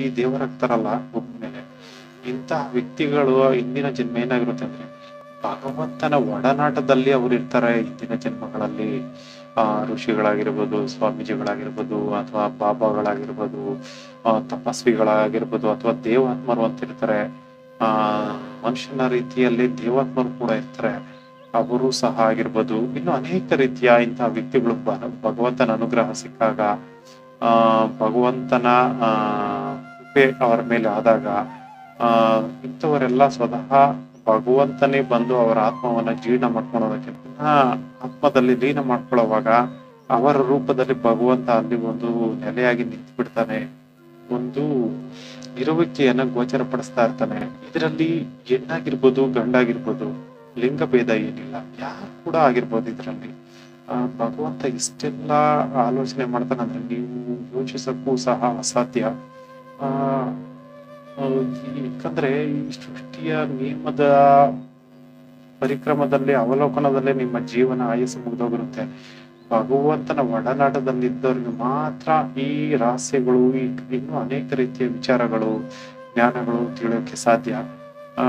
ದೇವರಾಗ್ತಾರಲ್ಲ ಭೂಮಿ ಮೇಲೆ ಇಂತಹ ವ್ಯಕ್ತಿಗಳು ಹಿಂದಿನ ಜನ್ಮ ಏನಾಗಿರುತ್ತೆ ಅಂದ್ರೆ ಭಗವಂತನ ಒಡನಾಟದಲ್ಲಿ ಅವ್ರು ಇರ್ತಾರೆ ಹಿಂದಿನ ಜನ್ಮಗಳಲ್ಲಿ ಆ ಋಷಿಗಳಾಗಿರ್ಬೋದು ಸ್ವಾಮೀಜಿಗಳಾಗಿರ್ಬೋದು ಅಥವಾ ಬಾಬಾಗಳಾಗಿರ್ಬೋದು ಆ, ತಪಸ್ವಿಗಳಾಗಿರ್ಬೋದು ಅಥವಾ ದೇವಾತ್ಮರು ಅಂತ ಇರ್ತಾರೆ ಆ ಮನುಷ್ಯನ ರೀತಿಯಲ್ಲಿ ದೇವಾತ್ಮರು ಕೂಡ ಇರ್ತಾರೆ ಅವರು ಸಹ ಆಗಿರ್ಬೋದು ಇನ್ನು ಅನೇಕ ರೀತಿಯ ಇಂತಹ ವ್ಯಕ್ತಿಗಳು ಬ- ಭಗವಂತನ ಅನುಗ್ರಹ ಸಿಕ್ಕಾಗ ಆ ಭಗವಂತನ ಆ ಕೃಪೆ ಅವರ ಮೇಲೆ ಆದಾಗ ಆ ಇಂಥವರೆಲ್ಲ ಸ್ವತಃ ಭಗವಂತನೇ ಬಂದು ಅವರ ಆತ್ಮವನ್ನ ಜೀರ್ಣ ಮಾಡ್ಕೊಳ್ಳೋದಕ್ಕೆ ಪುನಃ ಆತ್ಮದಲ್ಲಿ ಲೀನ ಮಾಡ್ಕೊಳ್ಳೋವಾಗ ಅವರ ರೂಪದಲ್ಲಿ ಭಗವಂತ ಅಲ್ಲಿ ಒಂದು ನೆಲೆಯಾಗಿ ನಿಂತು ಬಿಡ್ತಾನೆ ಒಂದು ಇರುವಿಕೆಯನ್ನ ಗೋಚರಪಡಿಸ್ತಾ ಇರ್ತಾನೆ ಇದರಲ್ಲಿ ಹೆಣ್ಣಾಗಿರ್ಬೋದು ಗಂಡಾಗಿರ್ಬೋದು ಲಿಂಗ ಭೇದ ಏನಿಲ್ಲ ಯಾರು ಕೂಡ ಆಗಿರ್ಬೋದು ಇದರಲ್ಲಿ ಆ ಭಗವಂತ ಇಷ್ಟೆಲ್ಲ ಆಲೋಚನೆ ಮಾಡ್ತಾನೆ ಅಂದ್ರೆ ನೀವು ಯೋಚಿಸಕ್ಕೂ ಸಹ ಅಸಾಧ್ಯ ಆ ಆ, ಯಾಕಂದ್ರೆ ಈ ಸೃಷ್ಟಿಯ ನಿಯಮದ ಪರಿಕ್ರಮದಲ್ಲಿ ಅವಲೋಕನದಲ್ಲೇ ನಿಮ್ಮ ಜೀವನ ಆಯಸ್ಸು ಮುಗಿದೋಗಿರುತ್ತೆ ಭಗವಂತನ ಒಡನಾಟದಲ್ಲಿದ್ದವ್ರಿಗೆ ಮಾತ್ರ ಈ ರಹಸ್ಯಗಳು ಈ ಇನ್ನೂ ಅನೇಕ ರೀತಿಯ ವಿಚಾರಗಳು ಜ್ಞಾನಗಳು ತಿಳಿಯೋಕೆ ಸಾಧ್ಯ ಆ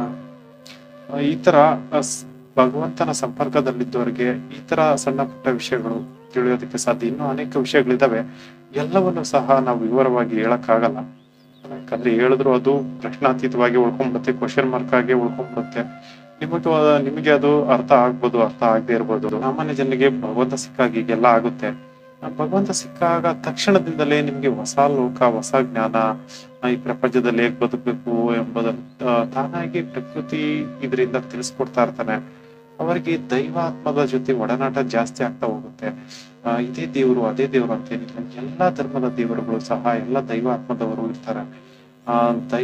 ಈ ತರ ಅಸ್- ಭಗವಂತನ ಸಂಪರ್ಕದಲ್ಲಿದ್ದವರಿಗೆ ಈ ತರ ಸಣ್ಣ ಪುಟ್ಟ ವಿಷಯಗಳು ತಿಳಿಯೋದಕ್ಕೆ ಸಾಧ್ಯ ಇನ್ನೂ ಅನೇಕ ವಿಷಯಗಳಿದಾವೆ ಎಲ್ಲವನ್ನು ಸಹ ನಾವು ವಿವರವಾಗಿ ಹೇಳಕ್ಕಾಗಲ್ಲ ಯಾಕಂದ್ರೆ ಹೇಳಿದ್ರು ಅದು ಪ್ರಶ್ನಾತೀತವಾಗಿ ಉಳ್ಕೊಂಡ್ಬಿಡುತ್ತೆ ಕ್ವಶನ್ ಮಾರ್ಕ್ ಆಗಿ ಉಳ್ಕೊಂಡ್ಬಿಡುತ್ತೆ ನಿಮಗೆ ಅದ- ನಿಮಗೆ ಅದು ಅರ್ಥ ಆಗ್ಬೋದು ಅರ್ಥ ಆಗದೆ ಇರ್ಬೋದು ಸಾಮಾನ್ಯ ಜನರಿಗೆ ಭಗವಂತ ಸಿಕ್ಕಾಗ ಈಗೆಲ್ಲ ಆಗುತ್ತೆ ಆ ಭಗವಂತ ಸಿಕ್ಕಾಗ ತಕ್ಷಣದಿಂದಲೇ ನಿಮ್ಗೆ ಹೊಸ ಲೋಕ ಹೊಸ ಜ್ಞಾನ ಆ, ಈ ಪ್ರಪಂಚದಲ್ಲಿ ಹೇಗ್ ಬದುಕಬೇಕು ಎಂಬುದನ್ನು ಆ, ತಾನಾಗಿ ಪ್ರಕೃತಿ ಇದರಿಂದ ತಿಳಿಸ್ಕೊಡ್ತಾ ಇರ್ತಾನೆ ಅವರಿಗೆ ದೈವಾತ್ಮದ ಜೊತೆ ಒಡನಾಟ ಜಾಸ್ತಿ ಆಗ್ತಾ ಹೋಗುತ್ತೆ ಆ, ಇದೇ ದೇವರು ಅದೇ ದೇವರು ಅಂತ ಏನಿಲ್ಲ ಎಲ್ಲಾ ಧರ್ಮದ ದೇವರುಗಳು ಸಹ ಎಲ್ಲ ದೈವಾತ್ಮದವರು ಇರ್ತಾರೆ ಆ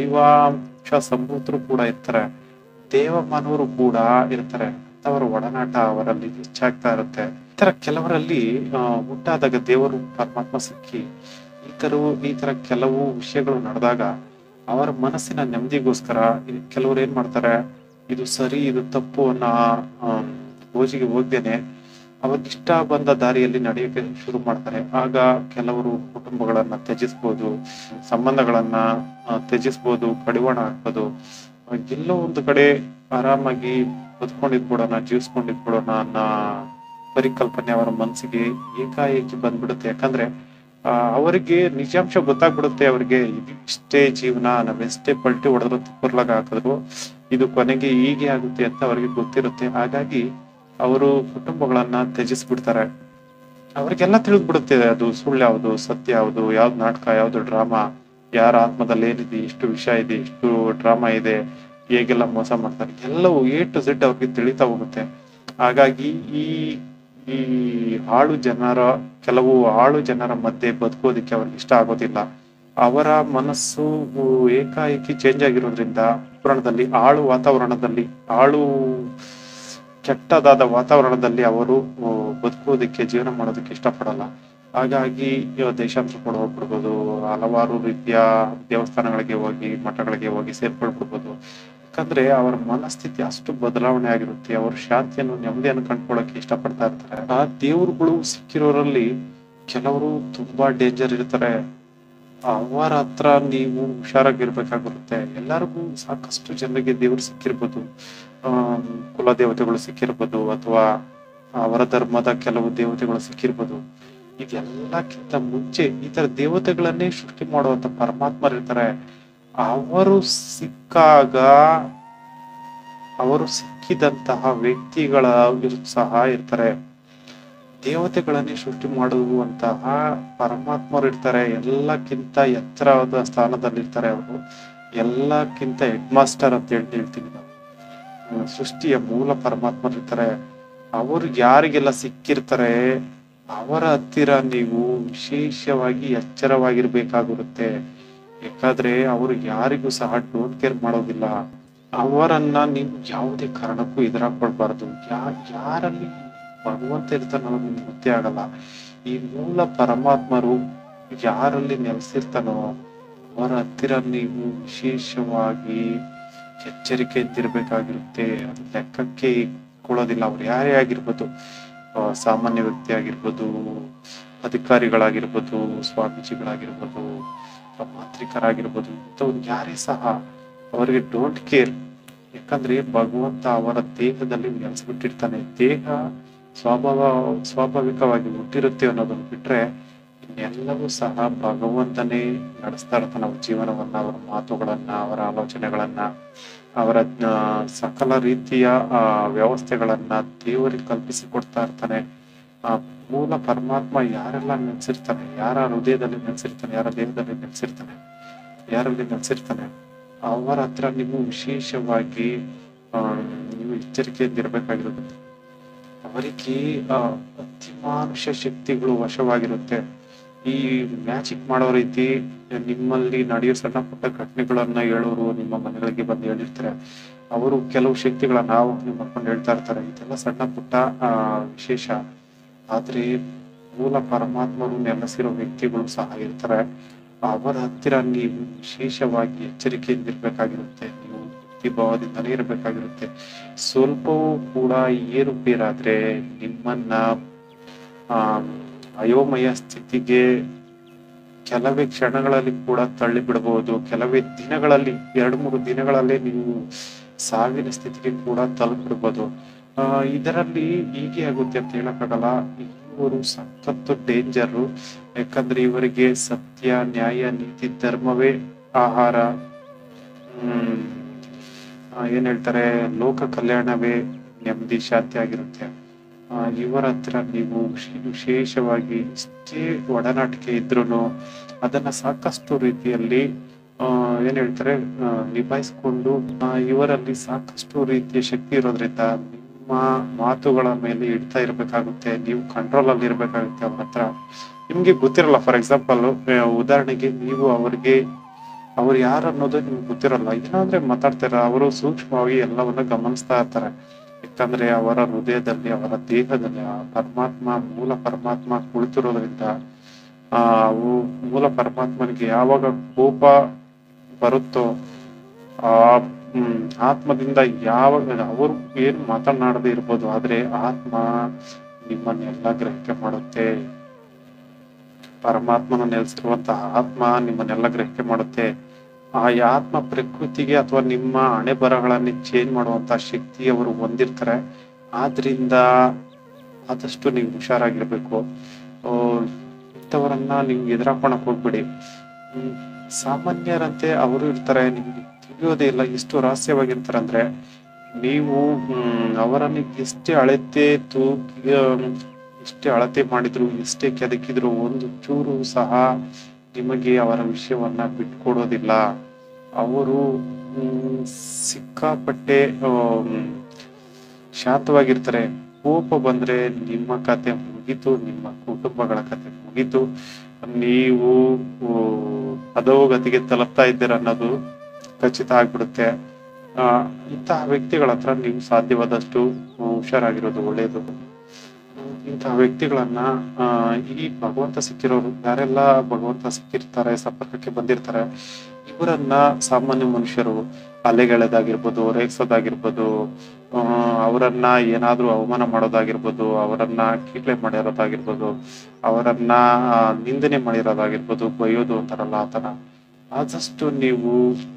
ದೈವಾಂಶ ಸಂಭೂತರು ಕೂಡ ಇರ್ತಾರೆ ದೇವಮಾನವರು ಕೂಡ ಇರ್ತಾರೆ ಅವರ ಒಡನಾಟ ಅವರಲ್ಲಿ ಹೆಚ್ಚಾಗ್ತಾ ಇರುತ್ತೆ ಈ ತರ ಕೆಲವರಲ್ಲಿ ಆ, ಹುಟ್ಟಾದಾಗ ದೇವರು ಪರಮಾತ್ಮ ಸಿಕ್ಕಿ ಈ ತರ ಈ ತರ ಕೆಲವು ವಿಷಯಗಳು ನಡೆದಾಗ ಅವರ ಮನಸ್ಸಿನ ನೆಮ್ಮದಿಗೋಸ್ಕರ ಈ ಕೆಲವರು ಏನ್ ಮಾಡ್ತಾರೆ ಇದು ಸರಿ ಇದು ತಪ್ಪು ಅನ್ನೋ ಆಮ್, ಗೋಜಿಗೆ ಹೋಗ್ದೇನೆ ಅವ್ರಿಗೆ ಇಷ್ಟ ಬಂದ ದಾರಿಯಲ್ಲಿ ನಡೆಯೋಕೆ ಶುರು ಮಾಡ್ತಾರೆ ಆಗ ಕೆಲವರು ಕುಟುಂಬಗಳನ್ನ ತ್ಯಜಿಸ್ಬೋದು ಸಂಬಂಧಗಳನ್ನ ಆ, ತ್ಯಜಿಸ್ಬೋದು ಕಡಿವಾಣ ಹಾಕ್ಬೋದು ಆ, ಎಲ್ಲೋ ಒಂದು ಕಡೆ ಆರಾಮಾಗಿ ಬದುಕೊಂಡಿದ್ಬಿಡೋಣ ಜೀವಿಸ್ಕೊಂಡಿದ್ಬಿಡೋಣ ಅನ್ನೋ ಪರಿಕಲ್ಪನೆ ಅವರ ಮನಸ್ಸಿಗೆ ಏಕಾಏಕಿ ಬಂದ್ಬಿಡುತ್ತೆ ಯಾಕಂದ್ರೆ ಆ, ಅವರಿಗೆ ನಿಜಾಂಶ ಗೊತ್ತಾಗ್ಬಿಡುತ್ತೆ ಅವರಿಗೆ ಇದು ಇಷ್ಟೇ ಜೀವನ ನಾವೆಷ್ಟೇ ಪಲ್ಟಿ ಹೊಡೆದ್ರು ತುಪ್ಪರ್ಲಾಗ ಹಾಕಿದ್ರು ಇದು ಕೊನೆಗೆ ಹೀಗೆ ಆಗುತ್ತೆ ಅಂತ ಅವರಿಗೆ ಗೊತ್ತಿರುತ್ತೆ ಹಾಗಾಗಿ ಅವರು ಕುಟುಂಬಗಳನ್ನ ತ್ಯಜಿಸ್ಬಿಡ್ತಾರೆ ಅವ್ರಿಗೆಲ್ಲ ತಿಳಿದ್ಬಿಡುತ್ತೆ ಅದು ಸುಳ್ಳು ಯಾವುದು ಸತ್ಯ ಯಾವುದು ಯಾವ್ದು ನಾಟಕ ಯಾವ್ದು ಡ್ರಾಮಾ ಯಾರ ಆತ್ಮದಲ್ಲಿ ಏನಿದೆ ಎಷ್ಟು ವಿಷಯ ಇದೆ ಎಷ್ಟು ಡ್ರಾಮಾ ಇದೆ ಹೇಗೆಲ್ಲ ಮೋಸ ಮಾಡ್ತಾರೆ ಎಲ್ಲವೂ ಎ ಟು ಝೆಡ್ ಅವ್ರಿಗೆ ತಿಳಿತಾ ಹೋಗುತ್ತೆ ಹಾಗಾಗಿ ಈ ಈ ಆಳು ಜನರ ಕೆಲವು ಆಳು ಜನರ ಮಧ್ಯೆ ಬದುಕೋದಿಕ್ಕೆ ಅವ್ರಿಗೆ ಇಷ್ಟ ಆಗೋದಿಲ್ಲ ಅವರ ಮನಸ್ಸು ಏಕಾಏಕಿ ಚೇಂಜ್ ಆಗಿರೋದ್ರಿಂದ ಪುರಾಣದಲ್ಲಿ ಆಳು ವಾತಾವರಣದಲ್ಲಿ ಆಳು ಕೆಟ್ಟದಾದ ವಾತಾವರಣದಲ್ಲಿ ಅವರು ಆ, ಬದುಕೋದಕ್ಕೆ ಜೀವನ ಮಾಡೋದಕ್ಕೆ ಇಷ್ಟಪಡಲ್ಲ ಹಾಗಾಗಿ ಇವ- ದೇಶಾಂತರ ಕೂಡ ಹೋಗ್ಬಿಡ್ಬೋದು ಹಲವಾರು ರೀತಿಯ ದೇವಸ್ಥಾನಗಳಿಗೆ ಹೋಗಿ ಮಠಗಳಿಗೆ ಹೋಗಿ ಸೇರ್ಕೊಳ್ಬಿಡ್ಬೋದು ಯಾಕಂದ್ರೆ ಅವರ ಮನಸ್ಥಿತಿ ಅಷ್ಟು ಬದಲಾವಣೆ ಆಗಿರುತ್ತೆ ಅವರು ಶಾಂತಿಯನ್ನು ನೆಮ್ಮದಿಯನ್ನು ಕಂಡ್ಕೊಳ್ಳೋಕೆ ಇಷ್ಟಪಡ್ತಾ ಇರ್ತಾರೆ ಆ ದೇವರುಗಳು ಸಿಕ್ಕಿರೋರಲ್ಲಿ ಕೆಲವರು ತುಂಬಾ ಡೇಂಜರ್ ಇರ್ತಾರೆ ಅವರ ಹತ್ರ ನೀವು ಹುಷಾರಾಗಿರ್ಬೇಕಾಗಿರುತ್ತೆ ಎಲ್ಲರಿಗೂ ಸಾಕಷ್ಟು ಜನರಿಗೆ ದೇವರು ಸಿಕ್ಕಿರ್ಬೋದು ಆಮ್, ಕುಲ ದೇವತೆಗಳು ಸಿಕ್ಕಿರ್ಬೋದು ಅಥವಾ ಅವರ ಧರ್ಮದ ಕೆಲವು ದೇವತೆಗಳು ಸಿಕ್ಕಿರ್ಬೋದು ಇದೆಲ್ಲಕ್ಕಿಂತ ಮುಂಚೆ ಈ ತರ ದೇವತೆಗಳನ್ನೇ ಸೃಷ್ಟಿ ಮಾಡುವಂತ ಪರಮಾತ್ಮರು ಇರ್ತಾರೆ ಅವರು ಸಿಕ್ಕಾಗ ಅವರು ಸಿಕ್ಕಿದಂತಹ ವ್ಯಕ್ತಿಗಳ ವಿರುದ್ಧ ಸಹ ಇರ್ತಾರೆ ದೇವತೆಗಳನ್ನೇ ಸೃಷ್ಟಿ ಮಾಡುವಂತಹ ಪರಮಾತ್ಮರು ಇರ್ತಾರೆ ಎಲ್ಲಕ್ಕಿಂತ ಎತ್ತರವಾದ ಸ್ಥಾನದಲ್ಲಿರ್ತಾರೆ ಅವರು ಎಲ್ಲಕ್ಕಿಂತ ಹೆಡ್ ಮಾಸ್ಟರ್ ಅಂತ ಹೇಳಿ ಹೇಳ್ತೀವಿ ನಾವು ಹ್ಮ್, ಸೃಷ್ಟಿಯ ಮೂಲ ಪರಮಾತ್ಮರು ಇರ್ತಾರೆ ಅವರು ಯಾರಿಗೆಲ್ಲ ಸಿಕ್ಕಿರ್ತಾರೆ ಅವರ ಹತ್ತಿರ ನೀವು ವಿಶೇಷವಾಗಿ ಎಚ್ಚರವಾಗಿರ್ಬೇಕಾಗಿರುತ್ತೆ ಯಾಕಂದ್ರೆ ಅವರು ಯಾರಿಗೂ ಸಹ ಡೋಂಟ್ ಕೇರ್ ಮಾಡೋದಿಲ್ಲ ಅವರನ್ನ ನೀವು ಯಾವುದೇ ಕಾರಣಕ್ಕೂ ಎದುರಾಕೊಳ್ಬಾರ್ದು ಯಾ ಯಾರಲ್ಲಿ ಭಗವಂತ ಇರ್ತಾನೋ ಅನ್ನೋದು ನಿಮ್ಗೆ ಗೊತ್ತೇ ಆಗಲ್ಲ ಈ ಮೂಲ ಪರಮಾತ್ಮರು ಯಾರಲ್ಲಿ ನೆಲೆಸಿರ್ತಾನೋ ಅವರ ಹತ್ತಿರ ನೀವು ವಿಶೇಷವಾಗಿ ಎಚ್ಚರಿಕೆಯಿಂದಿರ್ಬೇಕಾಗಿರುತ್ತೆ ಅದು ಲೆಕ್ಕಕ್ಕೆ ಕೊಡೋದಿಲ್ಲ ಅವ್ರು ಯಾರೇ ಆಗಿರ್ಬೋದು ಆ, ಸಾಮಾನ್ಯ ವ್ಯಕ್ತಿ ಆಗಿರ್ಬೋದು ಅಧಿಕಾರಿಗಳಾಗಿರ್ಬೋದು ಸ್ವಾಮೀಜಿಗಳಾಗಿರ್ಬೋದು ಅಥವಾ ಮಾಂತ್ರಿಕರಾಗಿರ್ಬೋದು ಇಂಥವ್ರು ಯಾರೇ ಸಹ ಅವರಿಗೆ ಡೋಂಟ್ ಕೇರ್ ಯಾಕಂದ್ರೆ ಭಗವಂತ ಅವರ ದೇಹದಲ್ಲಿ ನೆಲೆಸ್ಬಿಟ್ಟಿರ್ತಾನೆ ದೇಹ ಸ್ವಭಾವ ಸ್ವಾಭಾವಿಕವಾಗಿ ಹುಟ್ಟಿರುತ್ತೆ ಅನ್ನೋದನ್ನ ಬಿಟ್ರೆ ಇನ್ನೆಲ್ಲವೂ ಸಹ ಭಗವಂತನೇ ನಡೆಸ್ತಾ ಇರ್ತಾನೆ ಅವ್ರ ಜೀವನವನ್ನ ಅವರ ಮಾತುಗಳನ್ನ ಅವರ ಆಲೋಚನೆಗಳನ್ನ ಅವರ ಆ, ಸಕಲ ರೀತಿಯ ಆ, ವ್ಯವಸ್ಥೆಗಳನ್ನ ದೇವರಿಗೆ ಕಲ್ಪಿಸಿ ಕೊಡ್ತಾ ಇರ್ತಾನೆ ಆ ಮೂಲ ಪರಮಾತ್ಮ ಯಾರೆಲ್ಲ ನೆಲೆಸಿರ್ತಾನೆ ಯಾರ ಹೃದಯದಲ್ಲಿ ನೆಲೆಸಿರ್ತಾನೆ ಯಾರ ದೇಹದಲ್ಲಿ ನೆಲೆಸಿರ್ತಾನೆ ಯಾರಲ್ಲಿ ನೆಲೆಸಿರ್ತಾನೆ ಅವರ ಹತ್ರ ನೀವು ವಿಶೇಷವಾಗಿ ಆ, ನೀವು ಎಚ್ಚರಿಕೆಯಿಂದಿರ್ಬೇಕಾಗಿರುತ್ತೆ ಅವರಿಗೆ ಆ, ಅತಿಮಾನುಷ ಶಕ್ತಿಗಳು ವಶವಾಗಿರುತ್ತೆ ಈ ಮ್ಯಾಜಿಕ್ ಮಾಡೋ ರೀತಿ ನಿಮ್ಮಲ್ಲಿ ನಡೆಯೋ ಸಣ್ಣ ಪುಟ್ಟ ಘಟನೆಗಳನ್ನ ಹೇಳೋರು ನಿಮ್ಮ ಮನೆಗಳಿಗೆ ಬಂದು ಹೇಳಿರ್ತಾರೆ ಅವರು ಕೆಲವು ಶಕ್ತಿಗಳನ್ನ ಆವಾಹನೆ ಮಾಡ್ಕೊಂಡು ಹೇಳ್ತಾ ಇರ್ತಾರೆ ಇದೆಲ್ಲ ಸಣ್ಣ ಪುಟ್ಟ ಆ ವಿಶೇಷ ಆದ್ರೆ ಮೂಲ ಪರಮಾತ್ಮರು ನೆಲೆಸಿರೋ ವ್ಯಕ್ತಿಗಳು ಸಹ ಇರ್ತಾರೆ ಅವರ ಹತ್ತಿರ ನೀವು ವಿಶೇಷವಾಗಿ ಎಚ್ಚರಿಕೆಯಿಂದಿರ್ಬೇಕಾಗಿರುತ್ತೆ ನೀವು ಭಕ್ತಿಭಾವದಿಂದಲೇ ಇರಬೇಕಾಗಿರುತ್ತೆ ಸ್ವಲ್ಪವೂ ಕೂಡ ಏರುಪೇರಾದ್ರೆ ನಿಮ್ಮನ್ನ ಆ ಅಯೋಮಯ ಸ್ಥಿತಿಗೆ ಕೆಲವೇ ಕ್ಷಣಗಳಲ್ಲಿ ಕೂಡ ತಳ್ಳಿ ಬಿಡಬಹುದು ಕೆಲವೇ ದಿನಗಳಲ್ಲಿ ಎರಡು ಮೂರು ದಿನಗಳಲ್ಲೇ ನೀವು ಸಾವಿನ ಸ್ಥಿತಿಗೆ ಕೂಡ ತಲುಪಿಡ್ಬೋದು ಆ ಇದರಲ್ಲಿ ಹೀಗೆ ಆಗುತ್ತೆ ಅಂತ ಹೇಳಕ್ಕಾಗಲ್ಲ ಇವರು ಸಖತ್ತು ಡೇಂಜರು ಯಾಕಂದ್ರೆ ಇವರಿಗೆ ಸತ್ಯ ನ್ಯಾಯ ನೀತಿ ಧರ್ಮವೇ ಆಹಾರ ಹ್ಮ್ ಆ, ಏನ್ ಹೇಳ್ತಾರೆ ಲೋಕ ಕಲ್ಯಾಣವೇ ನೆಮ್ಮದಿ ಶಾಂತಿ ಆಗಿರುತ್ತೆ ಆ, ಇವರ ಹತ್ರ ನೀವು ವಿಶೇ- ವಿಶೇಷವಾಗಿ ಎಷ್ಟೇ ಒಡನಾಟಿಕೆ ಇದ್ರೂ ಅದನ್ನ ಸಾಕಷ್ಟು ರೀತಿಯಲ್ಲಿ ಆ, ಏನ್ ಹೇಳ್ತಾರೆ ಆ, ನಿಭಾಯಿಸ್ಕೊಂಡು ಆ, ಇವರಲ್ಲಿ ಸಾಕಷ್ಟು ರೀತಿಯ ಶಕ್ತಿ ಇರೋದ್ರಿಂದ ನಿಮ್ಮ ಮಾತುಗಳ ಮೇಲೆ ಇಡ್ತಾ ಇರ್ಬೇಕಾಗುತ್ತೆ ನೀವು ಕಂಟ್ರೋಲ್ ಅಲ್ಲಿ ಇರ್ಬೇಕಾಗುತ್ತೆ ಅವ್ರ ಹತ್ರ ನಿಮ್ಗೆ ಗೊತ್ತಿರಲ್ಲ ಫಾರ್ ಎಕ್ಸಾಂಪಲ್ ಉದಾಹರಣೆಗೆ ನೀವು ಅವರಿಗೆ ಅವ್ರು ಯಾರು ಅನ್ನೋದು ನಿಮ್ಗೆ ಗೊತ್ತಿರಲ್ಲ ಏನಾದ್ರೆ ಮಾತಾಡ್ತಾರ ಅವರು ಸೂಕ್ಷ್ಮವಾಗಿ ಎಲ್ಲವನ್ನ ಗಮನಿಸ್ತಾ ಇರ್ತಾರೆ ಯಾಕಂದ್ರೆ ಅವರ ಹೃದಯದಲ್ಲಿ ಅವರ ದೇಹದಲ್ಲಿ ಆ ಪರಮಾತ್ಮ ಮೂಲ ಪರಮಾತ್ಮ ಕುಳಿತಿರೋದ್ರಿಂದ ಆ ಅವು ಮೂಲ ಪರಮಾತ್ಮನಿಗೆ ಯಾವಾಗ ಕೋಪ ಬರುತ್ತೋ ಆ ಹ್ಮ್, ಆತ್ಮದಿಂದ ಯಾವಾಗ ಅವರು ಏನು ಮಾತನಾಡದೆ ಇರ್ಬೋದು ಆದ್ರೆ ಆತ್ಮ ನಿಮ್ಮನ್ನೆಲ್ಲ ಗ್ರಹಿಕೆ ಮಾಡುತ್ತೆ ಪರಮಾತ್ಮನ ನೆಲೆಸಿರುವಂತಹ ಆತ್ಮ ನಿಮ್ಮನ್ನೆಲ್ಲ ಗ್ರಹಿಕೆ ಮಾಡುತ್ತೆ ಆ ಆತ್ಮ ಪ್ರಕೃತಿಗೆ ಅಥವಾ ನಿಮ್ಮ ಹಣೆ ಬರಹಗಳನ್ನ ಚೇಂಜ್ ಮಾಡುವಂತ ಶಕ್ತಿ ಅವರು ಹೊಂದಿರ್ತಾರೆ ಆದ್ರಿಂದ ಆದಷ್ಟು ನೀವು ಹುಷಾರಾಗಿರ್ಬೇಕು ಆ, ಇಂಥವರನ್ನ ನೀವು ಎದುರಾಕೊಳಕ್ ಹೋಗ್ಬಿಡಿ ಹ್ಮ್, ಸಾಮಾನ್ಯರಂತೆ ಅವರು ಇರ್ತಾರೆ ನಿಮ್ಗೆ ತಿಳಿಯೋದೇ ಇಲ್ಲ ಎಷ್ಟು ರಹಸ್ಯವಾಗಿರ್ತಾರೆ ಅಂದ್ರೆ ನೀವು ಹ್ಮ್, ಅವರನ್ನು ಎಷ್ಟೇ ಅಳತೆ ತೂಕಿ ಎಷ್ಟೇ ಅಳತೆ ಮಾಡಿದ್ರು ಎಷ್ಟೇ ಕೆದಕಿದ್ರು ಒಂದು ಚೂರು ಸಹ ನಿಮಗೆ ಅವರ ವಿಷಯವನ್ನ ಬಿಟ್ಕೊಡೋದಿಲ್ಲ ಅವರು ಹ್ಮ್, ಸಿಕ್ಕಾಪಟ್ಟೆ ಆಮ್, ಶಾಂತವಾಗಿರ್ತಾರೆ ಕೋಪ ಬಂದ್ರೆ ನಿಮ್ಮ ಕತೆ ಮುಗೀತು ನಿಮ್ಮ ಕುಟುಂಬಗಳ ಕತೆ ಮುಗೀತು ನೀವು ಊ, ಅಧೋಗತಿಗೆ ತಲುಪ್ತಾ ಇದ್ದೀರ ಅನ್ನೋದು ಖಚಿತ ಆಗ್ಬಿಡುತ್ತೆ ಆ ಇಂತಹ ವ್ಯಕ್ತಿಗಳ ಹತ್ರ ನೀವು ಸಾಧ್ಯವಾದಷ್ಟು ಹುಷಾರಾಗಿರೋದು ಒಳ್ಳೆಯದು ಇಂತಹ ವ್ಯಕ್ತಿಗಳನ್ನ ಆ ಈ ಭಗವಂತ ಸಿಕ್ಕಿರೋರು ಯಾರೆಲ್ಲ ಭಗವಂತ ಸಿಕ್ಕಿರ್ತಾರೆ ಸಂಪರ್ಕಕ್ಕೆ ಬಂದಿರ್ತಾರೆ ಇವರನ್ನ ಸಾಮಾನ್ಯ ಮನುಷ್ಯರು ಅಲೆಗೆಳೆದಾಗಿರ್ಬೋದು ರೇಗಿಸೋದಾಗಿರ್ಬೋದು ಆ, ಅವರನ್ನ ಏನಾದ್ರೂ ಅವಮಾನ ಮಾಡೋದಾಗಿರ್ಬೋದು ಅವರನ್ನ ಕೀಟ್ಲೆ ಮಾಡಿರೋದಾಗಿರ್ಬೋದು ಅವರನ್ನ ಆ, ನಿಂದನೆ ಮಾಡಿರೋದಾಗಿರ್ಬೋದು ಬೈಯೋದು ಅಂತಾರಲ್ಲ ಆತರ ಆದಷ್ಟು ನೀವು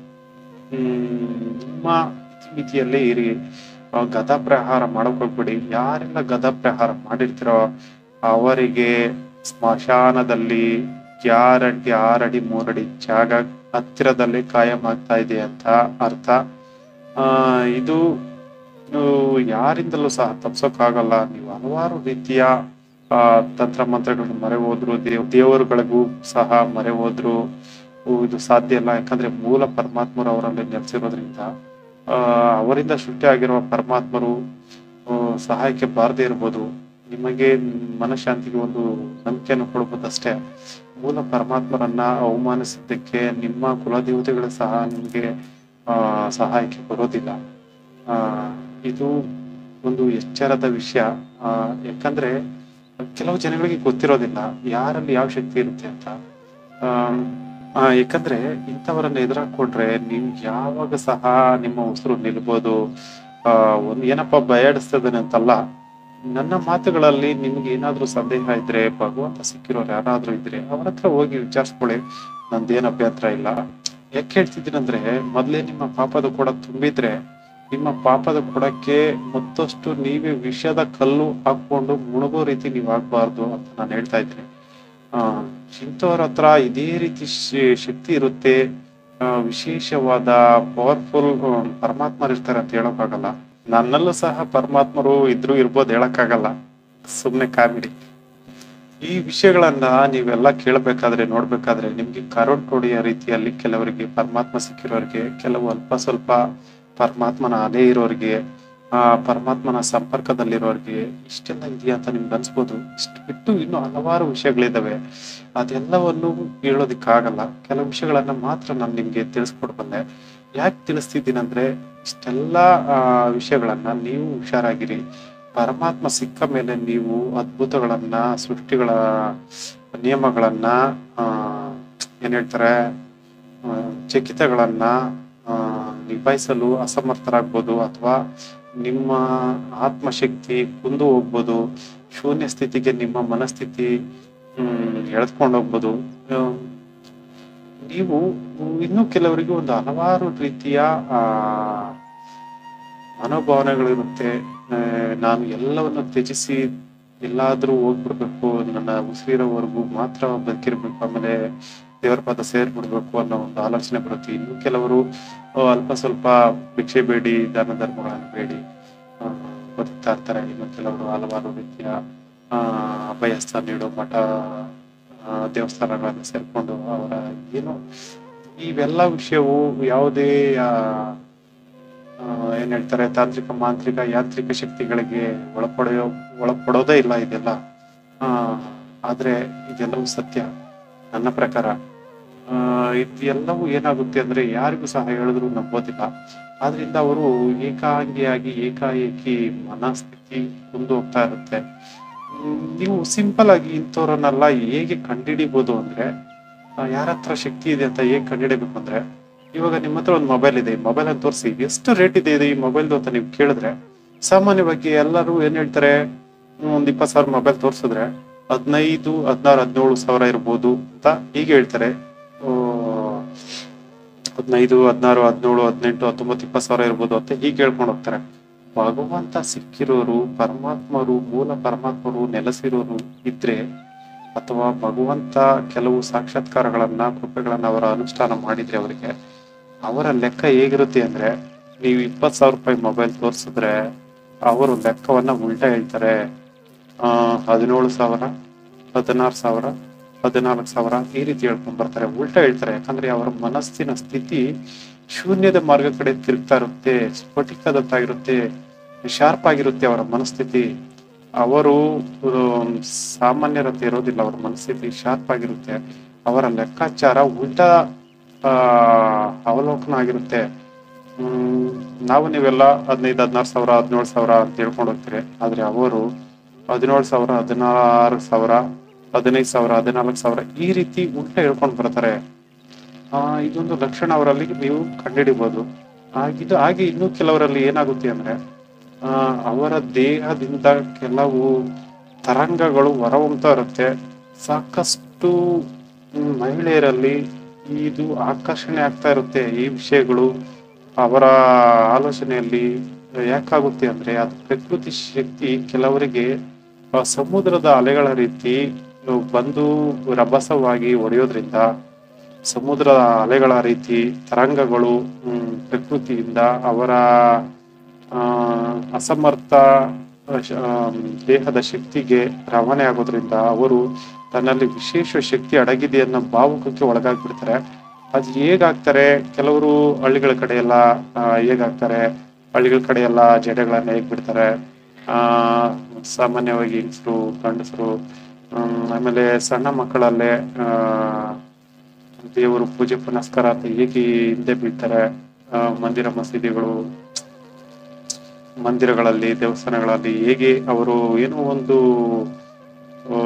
ಹ್ಮ್ ನಿಮ್ಮ ಮಿತಿಯಲ್ಲೇ ಇರಿ ಆ, ಗದಾ ಪ್ರಹಾರ ಮಾಡಕ್ ಹೋಗ್ಬಿಡಿ ಯಾರೆಲ್ಲ ಗದಾ ಪ್ರಹಾರ ಮಾಡಿರ್ತೀರೋ ಅವರಿಗೆ ಸ್ಮಶಾನದಲ್ಲಿ ಗ್ಯಾರಂಟಿ ಆರಡಿ ಮೂರಡಿ ಜಾಗ ಹತ್ತಿರದಲ್ಲೇ ಕಾಯಂ ಆಗ್ತಾ ಇದೆ ಅಂತ ಅರ್ಥ ಆ ಇದು ಇದು ಯಾರಿಂದಲೂ ಸಹ ತಪ್ಸೋಕ್ಕಾಗಲ್ಲ ನೀವು ಹಲವಾರು ರೀತಿಯ ಆ ತಂತ್ರ ಮಂತ್ರಗಳನ್ನು ಮರೆ ಹೋದ್ರು ದೇವ್ ದೇವರುಗಳಿಗೂ ಸಹ ಮರೆ ಹೋದ್ರು ಓ, ಇದು ಸಾಧ್ಯ ಇಲ್ಲ ಯಾಕಂದ್ರೆ ಮೂಲ ಪರಮಾತ್ಮರು ಅವರಲ್ಲಿ ನೆಲೆಸಿರೋದ್ರಿಂದ ಆ ಅವರಿಂದ ಸೃಷ್ಟಿಯಾಗಿರುವ ಪರಮಾತ್ಮರು ಆ, ಸಹಾಯಕ್ಕೆ ಬಾರದೇ ಇರ್ಬೋದು ನಿಮಗೆ ಮನಃಶಾಂತಿಗೆ ಒಂದು ನಂಬಿಕೆಯನ್ನು ಕೊಡ್ಬೋದಷ್ಟೇ ಮೂಲ ಪರಮಾತ್ಮರನ್ನ ಅವಮಾನಿಸಿದ್ದಕ್ಕೆ ನಿಮ್ಮ ಕುಲದೇವತೆಗಳು ಸಹ ನಿಮಗೆ ಆ ಸಹಾಯಕ್ಕೆ ಬರೋದಿಲ್ಲ ಆ ಇದು ಒಂದು ಎಚ್ಚರದ ವಿಷಯ ಆ ಯಾಕಂದ್ರೆ ಕೆಲವು ಜನಗಳಿಗೆ ಗೊತ್ತಿರೋದಿಲ್ಲ ಯಾರಲ್ಲಿ ಯಾವ ಶಕ್ತಿ ಇರುತ್ತೆ ಅಂತ ಆ ಆ, ಯಾಕಂದ್ರೆ ಇಂಥವರನ್ನ ಎದುರಾಕೊಂಡ್ರೆ ನೀವು ಯಾವಾಗ ಸಹ ನಿಮ್ಮ ಉಸಿರು ನಿಲ್ಬೋದು ಆ ಒಂದ್ ಏನಪ್ಪ ಭಯಾಡಿಸ್ತದನೆ ಅಂತಲ್ಲ ನನ್ನ ಮಾತುಗಳಲ್ಲಿ ನಿಮ್ಗೆ ಏನಾದ್ರೂ ಸಂದೇಹ ಇದ್ರೆ ಭಗವಂತ ಸಿಕ್ಕಿರೋರು ಯಾರಾದ್ರೂ ಇದ್ರೆ ಅವ್ರ ಹತ್ರ ಹೋಗಿ ವಿಚಾರಿಸ್ಕೊಳ್ಳಿ ನಂದೇನ್ ಅಭ್ಯಂತರ ಇಲ್ಲ ಯಾಕೆ ಹೇಳ್ತಿದ್ದೀನಂದ್ರೆ ಮೊದ್ಲೇ ನಿಮ್ಮ ಪಾಪದ ಕೊಡ ತುಂಬಿದ್ರೆ ನಿಮ್ಮ ಪಾಪದ ಕೊಡಕ್ಕೆ ಮತ್ತಷ್ಟು ನೀವೇ ವಿಷದ ಕಲ್ಲು ಹಾಕೊಂಡು ಮುಳುಗೋ ರೀತಿ ನೀವು ಆಗ್ಬಾರ್ದು ಅಂತ ನಾನು ಹೇಳ್ತಾ ಇದ್ದೀನಿ ಆ ಇಂಥವ್ರ ಹತ್ರ ಇದೇ ರೀತಿ ಶ- ಶಕ್ತಿ ಇರುತ್ತೆ ಆ, ವಿಶೇಷವಾದ ಪವರ್ಫುಲ್ ಪರಮಾತ್ಮರು ಇರ್ತಾರೆ ಅಂತ ಹೇಳೋಕ್ಕಾಗಲ್ಲ ನನ್ನಲ್ಲೂ ಸಹ ಪರಮಾತ್ಮರು ಇದ್ರು ಇರ್ಬೋದು ಹೇಳಕ್ಕಾಗಲ್ಲ ಸುಮ್ನೆ ಕಾಮಿಡಿ ಈ ವಿಷಯಗಳನ್ನ ನೀವೆಲ್ಲ ಕೇಳಬೇಕಾದ್ರೆ ನೋಡ್ಬೇಕಾದ್ರೆ ನಿಮ್ಗೆ ಕರೋಟ್ ಹೊಡೆಯೋ ರೀತಿಯಲ್ಲಿ ಕೆಲವರಿಗೆ ಪರಮಾತ್ಮ ಸಿಕ್ಕಿರೋರಿಗೆ ಕೆಲವು ಅಲ್ಪ ಸ್ವಲ್ಪ ಪರಮಾತ್ಮನ ಅಲೆ ಇರೋರಿಗೆ ಆ ಪರಮಾತ್ಮನ ಸಂಪರ್ಕದಲ್ಲಿರೋರಿಗೆ ಇಷ್ಟೆಲ್ಲ ಇದೆಯಾ ಅಂತ ನಿಮ್ಗೆ ಅನ್ಸ್ಬೋದು ಇಷ್ಟು ಬಿಟ್ಟು ಇನ್ನು ಹಲವಾರು ವಿಷಯಗಳಿದಾವೆ ಅದೆಲ್ಲವನ್ನು ಹೇಳೋದಿಕ್ಕಾಗಲ್ಲ ಕೆಲವು ವಿಷಯಗಳನ್ನ ಮಾತ್ರ ನಾನು ನಿಮ್ಗೆ ತಿಳಿಸ್ಕೊಡ್ಬಲ್ಲೆ ಯಾಕೆ ತಿಳಿಸ್ತಿದ್ದೀನಂದ್ರೆ ಇಷ್ಟೆಲ್ಲ ಆ, ವಿಷಯಗಳನ್ನ ನೀವು ಹುಷಾರಾಗಿರಿ ಪರಮಾತ್ಮ ಸಿಕ್ಕ ಮೇಲೆ ನೀವು ಅದ್ಭುತಗಳನ್ನ ಸೃಷ್ಟಿಗಳ ನಿಯಮಗಳನ್ನ ಆ, ಏನ್ ಹೇಳ್ತಾರೆ ಆ, ಚಕಿತಗಳನ್ನ ಆ, ನಿಭಾಯಿಸಲು ಅಸಮರ್ಥರಾಗ್ಬೋದು ಅಥವಾ ನಿಮ್ಮ ಆತ್ಮಶಕ್ತಿ ಕುಂದು ಹೋಗ್ಬೋದು ಶೂನ್ಯ ಸ್ಥಿತಿಗೆ ನಿಮ್ಮ ಮನಸ್ಥಿತಿ ಹ್ಮ್ ಎಳೆದ್ಕೊಂಡು ಹೋಗ್ಬೋದು ಆ, ನೀವು ಇನ್ನು ಕೆಲವರಿಗೆ ಒಂದು ಹಲವಾರು ರೀತಿಯ ಆ ಮನೋಭಾವನೆಗಳಿರುತ್ತೆ ಆ, ನಾನು ಎಲ್ಲವನ್ನು ತ್ಯಜಿಸಿ ಎಲ್ಲಾದ್ರೂ ಹೋಗ್ಬಿಡ್ಬೇಕು ನನ್ನ ಉಸಿರಿರೋವರೆಗೂ ಮಾತ್ರ ಬದುಕಿರ್ಬೇಕು ಆಮೇಲೆ ದೇವರ ಪಾದ ಸೇರ್ಬಿಡ್ಬೇಕು ಅನ್ನೋ ಒಂದು ಆಲೋಚನೆ ಬರುತ್ತೆ ಇನ್ನು ಕೆಲವರು ಆ, ಅಲ್ಪ ಸ್ವಲ್ಪ ಭಿಕ್ಷೆ ಬೇಡಿ ದಾನ ಧರ್ಮಗಳನ್ನು ಬೇಡಿ ಆ, ಬದುಕ್ತಾ ಇರ್ತಾರೆ ಇನ್ನು ಕೆಲವರು ಹಲವಾರು ರೀತಿಯ ಆ ಅಭಯಸ್ಥ ನೀಡೋ ಮಠ ಆ, ದೇವಸ್ಥಾನಗಳನ್ನು ಸೇರ್ಕೊಂಡು ಅವರ ಏನು ಇವೆಲ್ಲ ವಿಷಯವು ಯಾವುದೇ ಆ, ಆ, ಏನ್ ಹೇಳ್ತಾರೆ ತಾಂತ್ರಿಕ ಮಾಂತ್ರಿಕ ಯಾಂತ್ರಿಕ ಶಕ್ತಿಗಳಿಗೆ ಒಳಪಡೆಯೋ ಒಳಪಡೋದೇ ಇಲ್ಲ ಇದೆಲ್ಲ ಆ ಆದ್ರೆ ಇದೆಲ್ಲವೂ ಸತ್ಯ ನನ್ನ ಪ್ರಕಾರ ಆ ಇದೆಲ್ಲವೂ ಏನಾಗುತ್ತೆ ಅಂದ್ರೆ ಯಾರಿಗೂ ಸಹ ಹೇಳಿದ್ರು ನಂಬೋದಿಲ್ಲ ಆದ್ರಿಂದ ಅವರು ಏಕಾಂಗಿಯಾಗಿ ಏಕಾಏಕಿ ಮನಸ್ಥಿತಿ ಮುಂದೆ ಹೋಗ್ತಾ ಇರುತ್ತೆ ಹ್ಮ್, ನೀವು ಸಿಂಪಲ್ ಆಗಿ ಇಂಥವ್ರನ್ನೆಲ್ಲ ಹೇಗೆ ಕಂಡುಹಿಡಿಬೋದು ಅಂದ್ರೆ ಯಾರ ಹತ್ರ ಶಕ್ತಿ ಇದೆ ಅಂತ ಹೇಗೆ ಕಂಡುಹಿಡಿಬೇಕು ಅಂದ್ರೆ ಇವಾಗ ನಿಮ್ಮ ಹತ್ರ ಒಂದು ಮೊಬೈಲ್ ಇದೆ ಮೊಬೈಲ್ ಅಂತ ತೋರಿಸಿ ಎಷ್ಟು ರೇಟ್ ಇದೆ ಇದು ಈ ಮೊಬೈಲ್ದು ಅಂತ ನೀವು ಕೇಳಿದ್ರೆ ಸಾಮಾನ್ಯವಾಗಿ ಎಲ್ಲರೂ ಏನ್ ಹೇಳ್ತಾರೆ ಹ್ಮ್, ಒಂದ್ ಇಪ್ಪತ್ತು ಸಾವಿರ ಮೊಬೈಲ್ ತೋರಿಸಿದ್ರೆ ಹದಿನೈದು ಹದಿನಾರು ಹದಿನೇಳು ಸಾವಿರ ಇರ್ಬೋದು ಅಂತ ಹೀಗೆ ಹೇಳ್ತಾರೆ ಆ, ಹದಿನೈದು ಹದಿನಾರು ಹದಿನೇಳು ಹದಿನೆಂಟು ಹತ್ತೊಂಬತ್ತು ಇಪ್ಪತ್ತು ಸಾವಿರ ಇರ್ಬೋದು ಅಂತ ಹೀಗೆ ಹೇಳ್ಕೊಂಡು ಹೋಗ್ತಾರೆ ಭಗವಂತ ಸಿಕ್ಕಿರೋರು ಪರಮಾತ್ಮರು ಮೂಲ ಪರಮಾತ್ಮರು ನೆಲೆಸಿರೋರು ಇದ್ರೆ ಅಥವಾ ಭಗವಂತ ಕೆಲವು ಸಾಕ್ಷಾತ್ಕಾರಗಳನ್ನ ಕೃಪೆಗಳನ್ನ ಅವರ ಅನುಷ್ಠಾನ ಮಾಡಿದ್ರೆ ಅವರಿಗೆ ಅವರ ಲೆಕ್ಕ ಹೇಗಿರುತ್ತೆ ಅಂದ್ರೆ ನೀವು ಇಪ್ಪತ್ತು ಸಾವಿರ ರೂಪಾಯಿ ಮೊಬೈಲ್ ತೋರಿಸಿದ್ರೆ ಅವರು ಲೆಕ್ಕವನ್ನ ಉಲ್ಟಾ ಹೇಳ್ತಾರೆ ಆ ಹದಿನೇಳು ಸಾವಿರ ಹದಿನಾರು ಸಾವಿರ ಹದಿನಾಲ್ಕು ಸಾವಿರ ಈ ರೀತಿ ಹೇಳ್ಕೊಂಡ್ ಬರ್ತಾರೆ ಉಲ್ಟಾ ಹೇಳ್ತಾರೆ ಯಾಕಂದ್ರೆ ಅವರ ಮನಸ್ಸಿನ ಸ್ಥಿತಿ ಶೂನ್ಯದ ಮಾರ್ಗ ಕಡೆ ತಿರುಗ್ತಾ ಇರುತ್ತೆ ಸ್ಫಟಿಕದತ್ತಾಗಿರುತ್ತೆ ಶಾರ್ಪ್ ಆಗಿರುತ್ತೆ ಅವರ ಮನಸ್ಥಿತಿ ಅವರು ಆಮ್, ಸಾಮಾನ್ಯರತೆ ಇರೋದಿಲ್ಲ ಅವರ ಮನಸ್ಥಿತಿ ಶಾರ್ಪ್ ಆಗಿರುತ್ತೆ ಅವರ ಲೆಕ್ಕಾಚಾರ ಉಲ್ಟಾ ಆ, ಅವಲೋಕನ ಆಗಿರುತ್ತೆ ಹ್ಮ್ ನಾವು ನೀವೆಲ್ಲ ಹದಿನೈದು ಹದಿನಾರು ಸಾವಿರ ಹದಿನೇಳು ಸಾವಿರ ಅಂತ ಹೇಳ್ಕೊಂಡು ಹೋಗ್ತೀರಿ ಆದ್ರೆ ಅವರು ಹದಿನೇಳು ಸಾವಿರ ಹದಿನಾರು ಸಾವಿರ ಹದಿನೈದು ಸಾವಿರ ಹದಿನಾಲ್ಕು ಸಾವಿರ ಈ ರೀತಿ ಉಲ್ಟಾ ಹೇಳ್ಕೊಂಡು ಬರ್ತಾರೆ ಆ ಇದೊಂದು ಲಕ್ಷಣ ಅವರಲ್ಲಿ ನೀವು ಕಂಡುಹಿಡಿಬಹುದು ಆಗಿದ್ದು ಹಾಗೆ ಇನ್ನು ಕೆಲವರಲ್ಲಿ ಏನಾಗುತ್ತೆ ಅಂದ್ರೆ ಆ ಅವರ ದೇಹದಿಂದ ಕೆಲವು ತರಂಗಗಳು ಹೊರಹೊಮ್ತಾ ಇರುತ್ತೆ ಸಾಕಷ್ಟು ಹ್ಮ್, ಮಹಿಳೆಯರಲ್ಲಿ ಇದು ಆಕರ್ಷಣೆ ಆಗ್ತಾ ಇರುತ್ತೆ ಈ ವಿಷಯಗಳು ಅವರ ಆಲೋಚನೆಯಲ್ಲಿ ಯಾಕಾಗುತ್ತೆ ಅಂದ್ರೆ ಅದು ಪ್ರಕೃತಿ ಶಕ್ತಿ ಕೆಲವರಿಗೆ ಆ ಸಮುದ್ರದ ಅಲೆಗಳ ರೀತಿ ಬಂದು ರಭಸವಾಗಿ ಹೊಡೆಯೋದ್ರಿಂದ ಸಮುದ್ರದ ಅಲೆಗಳ ರೀತಿ ತರಂಗಗಳು ಹ್ಮ್, ಪ್ರಕೃತಿಯಿಂದ ಅವರ ಆ, ಅಸಮರ್ಥ ಆ, ಶ- ಆಮ್, ದೇಹದ ಶಕ್ತಿಗೆ ರವಾನೆ ಆಗೋದ್ರಿಂದ ಅವರು ತನ್ನಲ್ಲಿ ವಿಶೇಷ ಶಕ್ತಿ ಅಡಗಿದೆ ಅನ್ನೋ ಭಾವುಕಕ್ಕೆ ಒಳಗಾಗ್ಬಿಡ್ತಾರೆ ಅದು ಹೇಗಾಗ್ತಾರೆ ಕೆಲವರು ಹಳ್ಳಿಗಳ ಕಡೆ ಎಲ್ಲ ಆ, ಹೇಗಾಗ್ತಾರೆ ಹಳ್ಳಿಗಳ ಕಡೆ ಎಲ್ಲ ಜಡೆಗಳನ್ನ ಹೇಗ್ ಬಿಡ್ತಾರೆ ಆ ಸಾಮಾನ್ಯವಾಗಿ ಹೆಂಗಸರು ಗಂಡಸರು ಹ್ಮ್, ಆಮೇಲೆ ಸಣ್ಣ ಮಕ್ಕಳಲ್ಲೇ ಆ ದೇವರು ಪೂಜೆ ಪುನಸ್ಕಾರ ಅಂತ ಹೇಗೆ ಹಿಂದೆ ಬೀಳ್ತಾರೆ ಆ, ಮಂದಿರ ಮಸೀದಿಗಳು ಮಂದಿರಗಳಲ್ಲಿ ದೇವಸ್ಥಾನಗಳಲ್ಲಿ ಹೇಗೆ ಅವರು ಏನೋ ಒಂದು ಆ,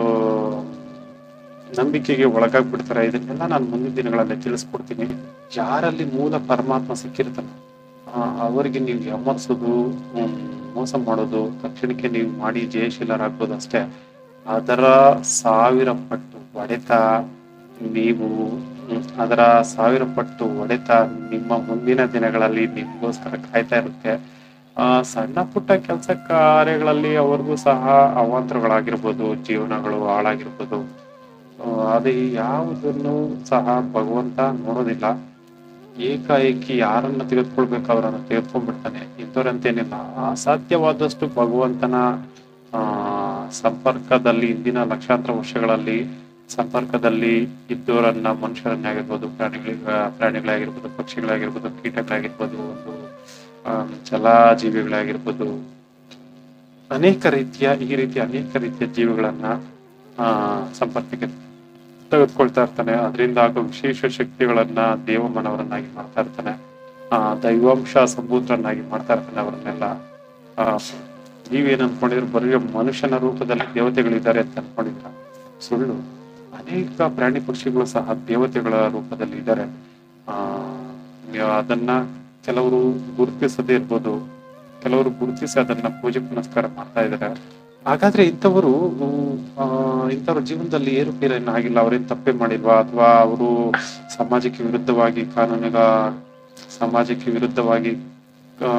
ನಂಬಿಕೆಗೆ ಒಳಗಾಗ್ಬಿಡ್ತಾರೆ ಇದನ್ನೆಲ್ಲ ನಾನು ಮುಂದಿನ ದಿನಗಳಲ್ಲಿ ತಿಳಿಸ್ಕೊಡ್ತೀನಿ ಯಾರಲ್ಲಿ ಮೂಲ ಪರಮಾತ್ಮ ಸಿಕ್ಕಿರ್ತಾನೆ ಆ, ಅವರಿಗೆ ನೀವು ಯಾಮರ್ಸೋದು ಹ್ಮ್, ಮೋಸ ಮಾಡೋದು ತಕ್ಷಣಕ್ಕೆ ನೀವು ಮಾಡಿ ಜಯಶೀಲರಾಗ್ಬೋದು ಅಷ್ಟೇ ಅದರ ಸಾವಿರ ಪಟ್ಟು ಹೊಡೆತ ನೀವು ಹ್ಮ್, ಅದರ ಸಾವಿರ ಪಟ್ಟು ಹೊಡೆತ ನಿಮ್ಮ ಮುಂದಿನ ದಿನಗಳಲ್ಲಿ ನಿಮಗೋಸ್ಕರ ಕಾಯ್ತಾ ಇರುತ್ತೆ ಆ ಸಣ್ಣ ಪುಟ್ಟ ಕೆಲಸ ಕಾರ್ಯಗಳಲ್ಲಿ ಅವ್ರಿಗೂ ಸಹ ಅವಾಂತರಗಳಾಗಿರ್ಬೋದು ಜೀವನಗಳು ಹಾಳಾಗಿರ್ಬೋದು ಆ, ಅದು ಯಾವುದನ್ನು ಸಹ ಭಗವಂತ ನೋಡೋದಿಲ್ಲ ಏಕಾಏಕಿ ಯಾರನ್ನ ತೆಗೆದುಕೊಳ್ಬೇಕು ಅವರನ್ನ ತೆಗೆದುಕೊಂಡ್ಬಿಡ್ತಾನೆ ಇಂಥವ್ರಂತೇನಿಲ್ಲ ಅಸಾಧ್ಯವಾದಷ್ಟು ಭಗವಂತನ ಆ ಸಂಪರ್ಕದಲ್ಲಿ ಇಂದಿನ ಲಕ್ಷಾಂತರ ವರ್ಷಗಳಲ್ಲಿ ಸಂಪರ್ಕದಲ್ಲಿ ಇದ್ದವರನ್ನ ಮನುಷ್ಯರನ್ನೇ ಆಗಿರ್ಬೋದು ಪ್ರಾಣಿಗಳಿಗೆ ಪ್ರಾಣಿಗಳಾಗಿರ್ಬೋದು ಪಕ್ಷಿಗಳಾಗಿರ್ಬೋದು ಕೀಟಗಳಾಗಿರ್ಬೋದು ಒಂದು ಆ, ಜಲಜೀವಿಗಳಾಗಿರ್ಬೋದು ಅನೇಕ ರೀತಿಯ ಈ ರೀತಿಯ ಅನೇಕ ರೀತಿಯ ಜೀವಿಗಳನ್ನ ಆ ಸಂಪರ್ಕಕ್ಕೆ ತೆಗೆದುಕೊಳ್ತಾ ಇರ್ತಾನೆ ಅದರಿಂದ ಆಗೋ ವಿಶೇಷ ಶಕ್ತಿಗಳನ್ನ ದೇವಮನವರನ್ನಾಗಿ ಮಾಡ್ತಾ ಇರ್ತಾನೆ ಆ ದೈವಾಂಶ ಸಂಭೂತರನ್ನಾಗಿ ಮಾಡ್ತಾ ಇರ್ತಾನೆ ಅವರನ್ನೆಲ್ಲ ಆ ನೀವೇನ್ ಅನ್ಕೊಂಡಿದ್ರು ಬರೀ ಮನುಷ್ಯನ ರೂಪದಲ್ಲಿ ದೇವತೆಗಳಿದ್ದಾರೆ ಅಂತ ಅನ್ಕೊಂಡಿದ್ರ ಸುಳ್ಳು ಅನೇಕ ಪ್ರಾಣಿ ಪಕ್ಷಿಗಳು ಸಹ ದೇವತೆಗಳ ರೂಪದಲ್ಲಿ ಇದ್ದಾರೆ ಆ ನೀವು ಅದನ್ನ ಕೆಲವರು ಗುರುತಿಸದೇ ಇರ್ಬೋದು ಕೆಲವರು ಗುರುತಿಸಿ ಅದನ್ನ ಪೂಜೆ ಪುನಸ್ಕಾರ ಮಾಡ್ತಾ ಇದ್ದಾರೆ ಹಾಗಾದ್ರೆ ಇಂಥವರು ಆ, ಇಂಥವ್ರ ಜೀವನದಲ್ಲಿ ಏರುಪೇರೇನು ಆಗಿಲ್ಲ ಅವ್ರೇನ್ ತಪ್ಪೇ ಮಾಡಿಲ್ವಾ ಅಥವಾ ಅವರು ಸಮಾಜಕ್ಕೆ ವಿರುದ್ಧವಾಗಿ ಕಾನೂನಿಗ ಸಮಾಜಕ್ಕೆ ವಿರುದ್ಧವಾಗಿ ಆ,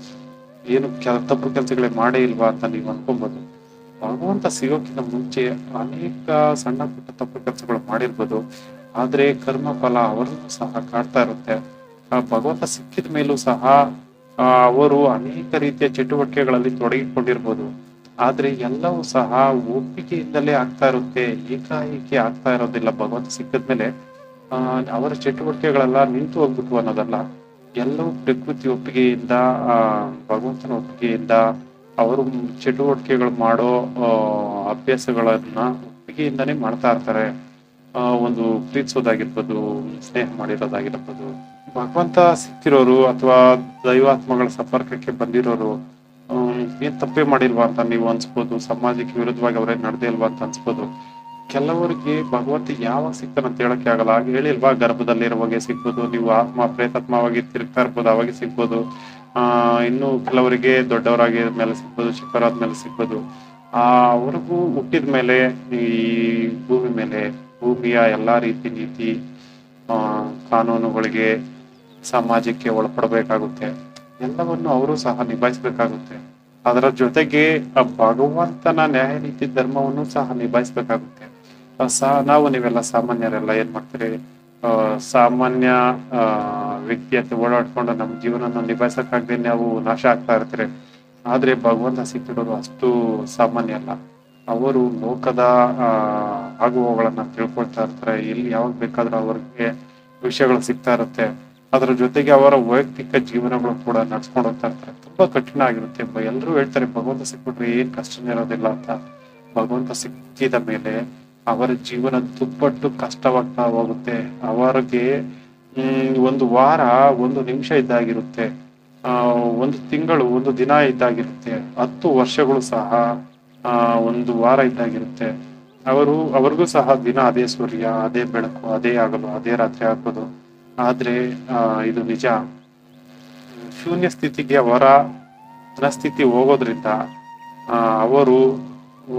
ಏನು ಕೆಲ ತಪ್ಪು ಕೆಲಸಗಳೇ ಮಾಡೇ ಇಲ್ವಾ ಅಂತ ನೀವು ಅನ್ಕೊಬೋದು ಭಗವಂತ ಸಿಗೋಕ್ಕಿಂತ ಮುಂಚೆ ಅನೇಕ ಸಣ್ಣ ಪುಟ್ಟ ತಪ್ಪು ಕೆಲಸಗಳು ಮಾಡಿರ್ಬೋದು ಆದ್ರೆ ಕರ್ಮ ಫಲ ಅವರನ್ನು ಸಹ ಕಾಡ್ತಾ ಇರುತ್ತೆ ಆ ಭಗವಂತ ಸಿಕ್ಕಿದ ಮೇಲೂ ಸಹ ಆ, ಅವರು ಅನೇಕ ರೀತಿಯ ಚಟುವಟಿಕೆಗಳಲ್ಲಿ ತೊಡಗಿಕೊಂಡಿರ್ಬೋದು ಆದ್ರೆ ಎಲ್ಲವೂ ಸಹ ಒಪ್ಪಿಗೆಯಿಂದಲೇ ಆಗ್ತಾ ಇರುತ್ತೆ ಏಕಾಏಕಿ ಆಗ್ತಾ ಇರೋದಿಲ್ಲ ಭಗವಂತ ಸಿಕ್ಕಿದ್ಮೇಲೆ ಆ ಅವರ ಚಟುವಟಿಕೆಗಳೆಲ್ಲ ನಿಂತು ಹೋಗ್ಬಿಟ್ವು ಅನ್ನೋದಲ್ಲ ಎಲ್ಲವೂ ಪ್ರಕೃತಿ ಒಪ್ಪಿಗೆಯಿಂದ ಆ ಭಗವಂತನ ಒಪ್ಪಿಗೆಯಿಂದ ಅವರು ಚಟುವಟಿಕೆಗಳು ಮಾಡೋ ಆ, ಅಭ್ಯಾಸಗಳನ್ನ ಒಪ್ಪಿಗೆಯಿಂದಾನೇ ಮಾಡ್ತಾ ಇರ್ತಾರೆ ಆ, ಒಂದು ಪ್ರೀತಿಸೋದಾಗಿರ್ಬೋದು ಸ್ನೇಹ ಮಾಡಿರೋದಾಗಿರ್ಬೋದು ಭಗವಂತ ಸಿಕ್ಕಿರೋರು ಅಥವಾ ದೈವಾತ್ಮಗಳ ಸಂಪರ್ಕಕ್ಕೆ ಬಂದಿರೋರು ಹ್ಮ್, ಏನ್ ತಪ್ಪೇ ಮಾಡಿಲ್ವಾ ಅಂತ ನೀವು ಅನ್ಸ್ಬೋದು ಸಮಾಜಕ್ಕೆ ವಿರುದ್ಧವಾಗಿ ಅವ್ರೇನ್ ನಡೆದೇ ಇಲ್ವಾ ಅಂತ ಅನ್ಸ್ಬೋದು ಕೆಲವರಿಗೆ ಭಗವಂತ ಯಾವಾಗ ಸಿಗ್ತಾನೆ ಅಂತ ಹೇಳಕ್ಕೆ ಆಗಲ್ಲ ಹಾಗೆ ಹೇಳಿಲ್ವಾ ಗರ್ಭದಲ್ಲಿರುವಾಗೆ ಸಿಗ್ಬೋದು ನೀವು ಆತ್ಮ ಪ್ರೇತಾತ್ಮವಾಗಿ ತಿರುಗ್ತಾ ಇರ್ಬೋದು ಅವಾಗೆ ಸಿಗ್ಬೋದು ಆ ಇನ್ನು ಕೆಲವರಿಗೆ ದೊಡ್ಡವರಾಗಿ ಮೇಲೆ ಸಿಗ್ಬೋದು ಚಿಕ್ಕವರಾದ ಮೇಲೆ ಸಿಗ್ಬೋದು ಆ ಅವ್ರಿಗೂ ಹುಟ್ಟಿದ ಮೇಲೆ ಈ ಭೂಮಿ ಮೇಲೆ ಭೂಮಿಯ ಎಲ್ಲಾ ರೀತಿ ನೀತಿ ಆ ಕಾನೂನುಗಳಿಗೆ ಸಮಾಜಕ್ಕೆ ಒಳಪಡಬೇಕಾಗುತ್ತೆ ಎಲ್ಲವನ್ನು ಅವರು ಸಹ ನಿಭಾಯಿಸಬೇಕಾಗುತ್ತೆ ಅದರ ಜೊತೆಗೆ ಆ ಭಗವಂತನ ನ್ಯಾಯ ನೀತಿ ಧರ್ಮವನ್ನು ಸಹ ನಿಭಾಯಿಸಬೇಕಾಗುತ್ತೆ ಆ ಸಾ ನಾವು ನೀವೆಲ್ಲ ಸಾಮಾನ್ಯರೆಲ್ಲ ಏನ್ ಮಾಡ್ತೀರಿ ಆ, ಸಾಮಾನ್ಯ ಆ, ವ್ಯಕ್ತಿ ಅಂತ ಓಡಾಡ್ಕೊಂಡು ನಮ್ಮ ಜೀವನನ ನಿಭಾಯಿಸಕ್ಕಾಗದೆ ನಾವು ನಾಶ ಆಗ್ತಾ ಇರ್ತೀರಿ ಆದ್ರೆ ಭಗವಂತ ಸಿಕ್ಕಿರೋರು ಅಷ್ಟು ಸಾಮಾನ್ಯ ಅಲ್ಲ ಅವರು ಲೋಕದ ಆ ಆಗುವಗಳನ್ನ ತಿಳ್ಕೊಳ್ತಾ ಇರ್ತಾರೆ ಎಲ್ಲಿ ಯಾವಾಗ ಬೇಕಾದ್ರೂ ಅವ್ರಿಗೆ ವಿಷಯಗಳು ಸಿಗ್ತಾ ಇರುತ್ತೆ ಅದರ ಜೊತೆಗೆ ಅವರ ವೈಯಕ್ತಿಕ ಜೀವನಗಳು ಕೂಡ ನಡ್ಸ್ಕೊಂಡು ಹೋಗ್ತಾ ಇರ್ತಾರೆ ತುಂಬಾ ಕಠಿಣ ಆಗಿರುತ್ತೆ ಬ- ಎಲ್ರೂ ಹೇಳ್ತಾರೆ ಭಗವಂತ ಸಿಕ್ಬಿಟ್ರೆ ಏನ್ ಕಷ್ಟನೇ ಇರೋದಿಲ್ಲ ಅಂತ ಭಗವಂತ ಸಿಕ್ಕಿದ ಮೇಲೆ ಅವರ ಜೀವನ ದುಪ್ಪಟ್ಟು ಕಷ್ಟವಾಗ್ತಾ ಹೋಗುತ್ತೆ ಅವರಿಗೆ ಹ್ಮ್ ಒಂದು ವಾರ ಒಂದು ನಿಮಿಷ ಇದ್ದಾಗಿರುತ್ತೆ ಆ ಒಂದು ತಿಂಗಳು ಒಂದು ದಿನ ಇದ್ದಾಗಿರುತ್ತೆ ಹತ್ತು ವರ್ಷಗಳು ಸಹ ಆ ಒಂದು ವಾರ ಇದ್ದಾಗಿರುತ್ತೆ ಅವರು ಅವ್ರಿಗೂ ಸಹ ದಿನ ಅದೇ ಸೂರ್ಯ ಅದೇ ಬೆಳಕು ಅದೇ ಆಗಲು ಅದೇ ರಾತ್ರಿ ಆಗೋದು ಆದ್ರೆ ಆ ಇದು ನಿಜ ಶೂನ್ಯ ಸ್ಥಿತಿಗೆ ಅವರ ಮನಸ್ಥಿತಿ ಹೋಗೋದ್ರಿಂದ ಆ, ಅವರು ಊ,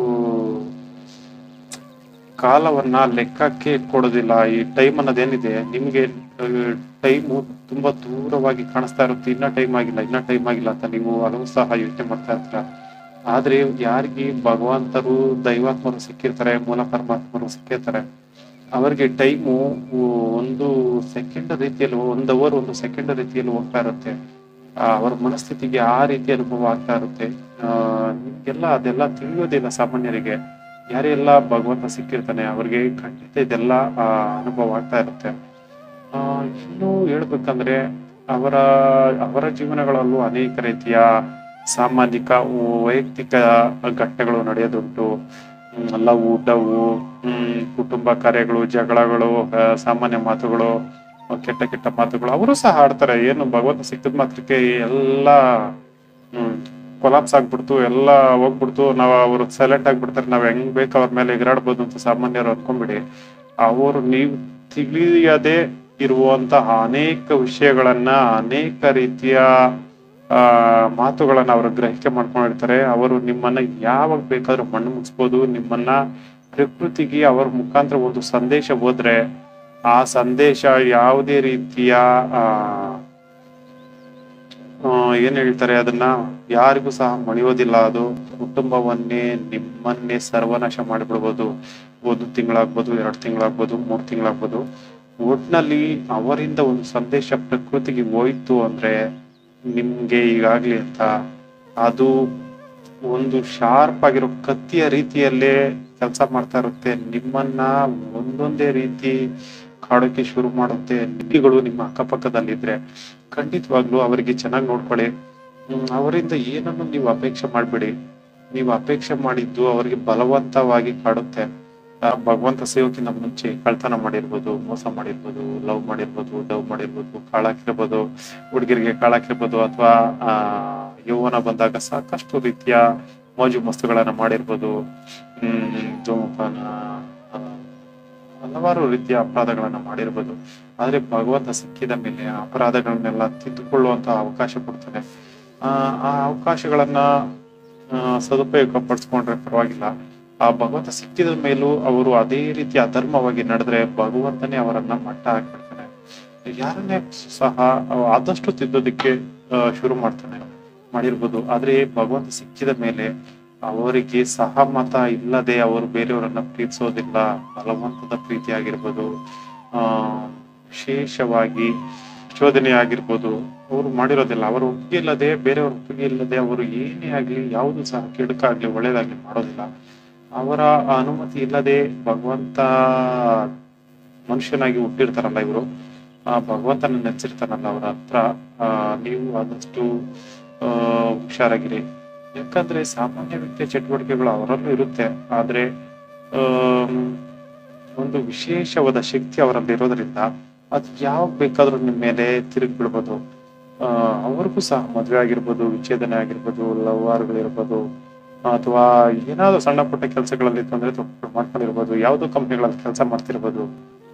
ಕಾಲವನ್ನ ಲೆಕ್ಕಕ್ಕೆ ಇಟ್ಕೊಡೋದಿಲ್ಲ ಈ ಟೈಮ್ ಅನ್ನೋದೇನಿದೆ ನಿಮ್ಗೆ ಟೈಮು ತುಂಬಾ ದೂರವಾಗಿ ಕಾಣಿಸ್ತಾ ಇರುತ್ತೆ ಇನ್ನ ಟೈಮ್ ಆಗಿಲ್ಲ ಇನ್ನ ಟೈಮ್ ಆಗಿಲ್ಲ ಅಂತ ನೀವು ಹಲವು ಸಹ ಯೋಚನೆ ಮಾಡ್ತಾ ಇರ್ತೀರ ಆದ್ರೆ ಯಾರಿಗೆ ಭಗವಂತರು ದೈವಾತ್ಮರು ಸಿಕ್ಕಿರ್ತಾರೆ ಮೂಲ ಪರಮಾತ್ಮರು ಸಿಕ್ಕಿರ್ತಾರೆ ಅವರಿಗೆ ಟೈಮು ಒಂದು ಸೆಕೆಂಡ್ ರೀತಿಯಲ್ಲಿ ಒಂದು ಅವರ್ ಒಂದು ಸೆಕೆಂಡ್ ರೀತಿಯಲ್ಲಿ ಹೋಗ್ತಾ ಇರುತ್ತೆ ಆ, ಅವರ ಮನಸ್ಥಿತಿಗೆ ಆ ರೀತಿ ಅನುಭವ ಆಗ್ತಾ ಇರುತ್ತೆ ಆ ಎಲ್ಲ ಅದೆಲ್ಲ ತಿಳಿಯೋದಿಲ್ಲ ಸಾಮಾನ್ಯರಿಗೆ ಯಾರೆಲ್ಲ ಭಗವಂತ ಸಿಕ್ಕಿರ್ತಾನೆ ಅವ್ರಿಗೆ ಖಂಡಿತ ಇದೆಲ್ಲ ಆ, ಅನುಭವ ಆಗ್ತಾ ಇರುತ್ತೆ ಆ, ಇನ್ನು ಹೇಳ್ಬೇಕಂದ್ರೆ ಅವರ ಅವರ ಜೀವನಗಳಲ್ಲೂ ಅನೇಕ ರೀತಿಯ ಸಾಮಾಜಿಕ ವೈಯಕ್ತಿಕ ಘಟನೆಗಳು ನಡೆಯೋದುಂಟು ಹ್ಮ್, ಲವ್ ಡವ್ ಹ್ಮ್ ಕುಟುಂಬ ಕಾರ್ಯಗಳು ಜಗಳಗಳು ಆ, ಸಾಮಾನ್ಯ ಮಾತುಗಳು ಆ, ಕೆಟ್ಟ ಕೆಟ್ಟ ಮಾತುಗಳು ಅವರು ಸಹ ಆಡ್ತಾರೆ ಏನು ಭಗವಂತ ಸಿಕ್ಕಿದ ಮಾತ್ರಕ್ಕೆ ಎಲ್ಲ ಹ್ಮ್ ಕೊಲಾಪ್ಸ್ ಆಗ್ಬಿಡ್ತು ಎಲ್ಲ ಹೋಗ್ಬಿಡ್ತು ನಾವು ಅವರು ಸೈಲೆಂಟ್ ಆಗ್ಬಿಡ್ತಾರೆ ನಾವ್ ಹೆಂಗ್ ಬೇಕು ಅವ್ರ ಮೇಲೆ ಎಗರಾಡ್ಬೋದು ಅಂತ ಸಾಮಾನ್ಯರು ಅನ್ಕೊಂಬಿಡಿ ಅವರು ನೀವು ತಿಳಿಯದೆ ಇರುವಂತಹ ಅನೇಕ ವಿಷಯಗಳನ್ನ ಅನೇಕ ರೀತಿಯ ಆ ಮಾತುಗಳನ್ನ ಅವರು ಗ್ರಹಿಕೆ ಮಾಡ್ಕೊಂಡಿರ್ತಾರೆ ಅವರು ನಿಮ್ಮನ್ನ ಯಾವಾಗ ಬೇಕಾದ್ರೂ ಮಣ್ಣು ಮುಗಿಸ್ಬೋದು ನಿಮ್ಮನ್ನ ಪ್ರಕೃತಿಗೆ ಅವರ ಮುಖಾಂತರ ಒಂದು ಸಂದೇಶ ಹೋದ್ರೆ ಆ ಸಂದೇಶ ಯಾವುದೇ ರೀತಿಯ ಆ ಆ, ಏನ್ ಹೇಳ್ತಾರೆ ಅದನ್ನ ಯಾರಿಗೂ ಸಹ ಮಣಿಯೋದಿಲ್ಲ ಅದು ಕುಟುಂಬವನ್ನೇ ನಿಮ್ಮನ್ನೇ ಸರ್ವನಾಶ ಮಾಡಿಬಿಡ್ಬೋದು ಒಂದು ತಿಂಗಳಾಗ್ಬೋದು ಎರಡು ತಿಂಗಳಾಗ್ಬೋದು ಮೂರು ತಿಂಗಳಾಗ್ಬೋದು ಒಟ್ನಲ್ಲಿ ಅವರಿಂದ ಒಂದು ಸಂದೇಶ ಪ್ರಕೃತಿಗೆ ಹೋಯ್ತು ಅಂದ್ರೆ ನಿಮ್ಗೆ ಈಗಾಗ್ಲಿ ಅಂತ ಅದು ಒಂದು ಶಾರ್ಪ್ ಆಗಿರೋ ಕತ್ತಿಯ ರೀತಿಯಲ್ಲೇ ಕೆಲಸ ಮಾಡ್ತಾ ಇರುತ್ತೆ ನಿಮ್ಮನ್ನ ಒಂದೊಂದೇ ರೀತಿ ಕಾಡೋಕೆ ಶುರು ಮಾಡುತ್ತೆ ನಿಧಿಗಳು ನಿಮ್ಮ ಅಕ್ಕಪಕ್ಕದಲ್ಲಿದ್ರೆ ಖಂಡಿತವಾಗ್ಲೂ ಅವರಿಗೆ ಚೆನ್ನಾಗಿ ನೋಡ್ಕೊಳ್ಳಿ ಹ್ಮ್, ಅವರಿಂದ ಏನನ್ನು ನೀವು ಅಪೇಕ್ಷೆ ಮಾಡ್ಬೇಡಿ ನೀವು ಅಪೇಕ್ಷೆ ಮಾಡಿದ್ದು ಅವರಿಗೆ ಬಲವಂತವಾಗಿ ಕಾಡುತ್ತೆ ಆ ಭಗವಂತ ಸೇವಕ್ಕಿಂತ ಮುಂಚೆ ಕಳ್ತನ ಮಾಡಿರ್ಬೋದು ಮೋಸ ಮಾಡಿರ್ಬೋದು ಲವ್ ಮಾಡಿರ್ಬೋದು ಡವ್ ಮಾಡಿರ್ಬೋದು ಕಾಳಾಕಿರ್ಬೋದು ಹುಡುಗರಿಗೆ ಕಾಳಾಕಿರ್ಬೋದು ಅಥವಾ ಆ ಯೌವನ ಬಂದಾಗ ಸಾಕಷ್ಟು ರೀತಿಯ ಮೋಜು ಮಸ್ತುಗಳನ್ನ ಮಾಡಿರ್ಬೋದು ಹ್ಮ್ ಧೂಮಪಾನ ಆ, ಹಲವಾರು ರೀತಿಯ ಅಪರಾಧಗಳನ್ನ ಮಾಡಿರ್ಬೋದು ಆದ್ರೆ ಭಗವಂತ ಸಿಕ್ಕಿದ ಮೇಲೆ ಆ ಅಪರಾಧಗಳನ್ನೆಲ್ಲ ತಿದ್ದುಕೊಳ್ಳುವಂತ ಅವಕಾಶ ಕೊಡ್ತಾನೆ ಆ ಆ ಅವಕಾಶಗಳನ್ನ ಆ, ಸದುಪಯೋಗ ಪಡಿಸ್ಕೊಂಡ್ರೆ ಪರವಾಗಿಲ್ಲ ಆ ಭಗವಂತ ಸಿಕ್ಕಿದ ಮೇಲೂ ಅವರು ಅದೇ ರೀತಿ ಅಧರ್ಮವಾಗಿ ನಡೆದ್ರೆ ಭಗವಂತನೇ ಅವರನ್ನ ಮಟ್ಟ ಹಾಕ್ಬಿಡ್ತಾನೆ ಯಾರನ್ನೇ ಸಹ ಅವ ಆದಷ್ಟು ತಿದ್ದೋದಕ್ಕೆ ಆ, ಶುರು ಮಾಡ್ತಾನೆ ಮಾಡಿರ್ಬೋದು ಆದ್ರೆ ಭಗವಂತ ಸಿಕ್ಕಿದ ಮೇಲೆ ಅವರಿಗೆ ಸಹಮತ ಇಲ್ಲದೆ ಅವರು ಬೇರೆಯವರನ್ನ ಪ್ರೀತಿಸೋದಿಲ್ಲ ಬಲವಂತದ ಪ್ರೀತಿ ಆಗಿರ್ಬೋದು ಆ ವಿಶೇಷವಾಗಿ ಶೋಧನೆ ಆಗಿರ್ಬೋದು ಅವರು ಮಾಡಿರೋದಿಲ್ಲ ಅವರ ಒಪ್ಪಿಗೆ ಇಲ್ಲದೆ ಬೇರೆಯವ್ರ ಒಪ್ಪಿಗೆ ಇಲ್ಲದೆ ಅವರು ಏನೇ ಆಗ್ಲಿ ಯಾವುದು ಸಹ ಕೆಡುಕಾಗ್ಲಿ ಒಳ್ಳೇದಾಗ್ಲಿ ಮಾಡೋದಿಲ್ಲ ಅವರ ಅನುಮತಿ ಇಲ್ಲದೆ ಭಗವಂತ ಮನುಷ್ಯನಾಗಿ ಹುಟ್ಟಿರ್ತಾರಲ್ಲ ಇವರು ಆ ಭಗವಂತನ ನೆಚ್ಚಿರ್ತಾನಲ್ಲ ಅವರ ಹತ್ರ ಆ ನೀವು ಆದಷ್ಟು ಆ ಹುಷಾರಾಗಿರಿ ಯಾಕಂದ್ರೆ ಸಾಮಾನ್ಯ ವ್ಯಕ್ತಿಯ ಚಟುವಟಿಕೆಗಳು ಅವರಲ್ಲೂ ಇರುತ್ತೆ ಆದ್ರೆ ಆಮ್, ಒಂದು ವಿಶೇಷವಾದ ಶಕ್ತಿ ಅವರಲ್ಲಿ ಇರೋದ್ರಿಂದ ಅದು ಯಾವಾಗ ಬೇಕಾದ್ರೂ ನಿಮ್ಮ ಮೇಲೆ ತಿರುಗಿ ಬಿಡ್ಬೋದು ಆ ಅವ್ರಿಗೂ ಸಹ ಮದುವೆ ಆಗಿರ್ಬೋದು ವಿಚ್ಛೇದನೆ ಆಗಿರ್ಬೋದು ಲವ್ವಾರ್ಗಳಿರ್ಬೋದು ಅಥವಾ ಏನಾದ್ರು ಸಣ್ಣ ಪುಟ್ಟ ಕೆಲಸಗಳಲ್ಲಿ ತೊಂದರೆ ಮಾಡ್ಕೊಂಡಿರ್ಬೋದು ಯಾವುದೋ ಕಂಪ್ನಿಗಳಲ್ಲಿ ಕೆಲಸ ಮಾಡ್ತಿರ್ಬೋದು